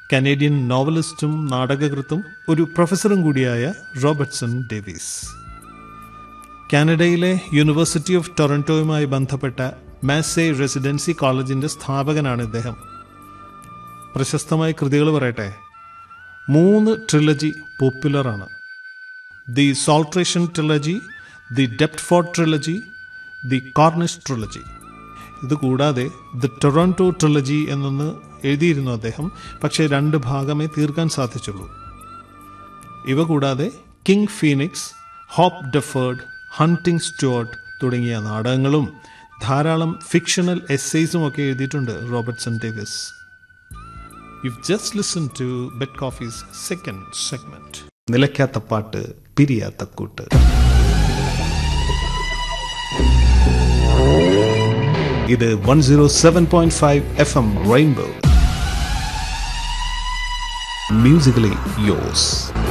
Canadian നോവലിസ്റ്റും നാടകകൃത്തും ഒരു പ്രൊഫസറും കൂടിയായ റോബർട്ട്സൺ ഡേവിസ് കാനഡയിലെ യൂണിവേഴ്സിറ്റി ഓഫ് ടൊറന്റോയുമായി ബന്ധപ്പെട്ട മാസേ റെസിഡൻസി കോളേജിൻ്റെ സ്ഥാപകനാണ് ഇദ്ദേഹം പ്രശസ്തമായ കൃതികൾ പറയട്ടെ മൂന്ന് ട്രിലജി പോപ്പുലറാണ് the Salterton trilogy the Deptford trilogy the Cornish trilogy ഇതുകൂടാതെ ദി ടൊറോണ്ടോ ട്രിലജി എന്നൊന്ന് എഴുതിയിരുന്നു അദ്ദേഹം പക്ഷേ രണ്ട് ഭാഗമേ തീർക്കാൻ സാധിച്ചുള്ളൂ ഇവ കൂടാതെ King Phoenix Hope Deferred Hunting Stuart തുടങ്ങിയ നാടകങ്ങളും ധാരാളം ഫിക്ഷണൽ എസ്സേസും ഒക്കെ എഴുതിയിട്ടുണ്ട് Robertson Davies you just listen to bed coffee's second segment നിലയ്ക്കാത്ത പാട്ട് പിരിയാത്ത കൂട്ട് ഇത് one zero seven point five F M Rainbow musically യോസ്